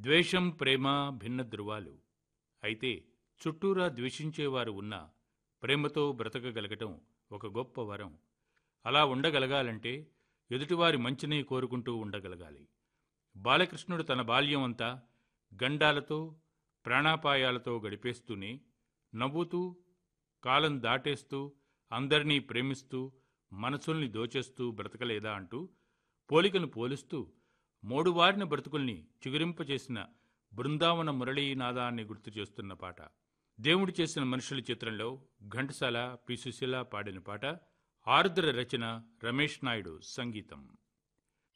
ద్వేషం ప్రేమ భిన్న ధృవాలు అయితే చుట్టూరా ద్వేషించేవారు ఉన్నా ప్రేమతో బ్రతకగలగటం ఒక గొప్ప వరం అలా ఉండగలగాలంటే ఎదుటివారి మంచిని కోరుకుంటూ ఉండగలగాలి బాలకృష్ణుడు తన బాల్యం అంతా గండాలతో ప్రాణాపాయాలతో గడిపేస్తూనే నవ్వుతూ కాలం దాటేస్తూ అందరినీ ప్రేమిస్తూ మనసుల్ని దోచేస్తూ బ్రతకలేదా అంటూ పోలికను పోలుస్తూ మోడువారిన బ్రతుకుల్ని చిగురింపచేసిన బృందావన మురళీనాదాన్ని గుర్తు చేస్తున్న పాట దేవుడు చేసిన మనుషుల చిత్రంలో ఘంటసాల పి సుశీల పాడిన పాట ఆరుద్ర రచన రమేష్ నాయుడు సంగీతం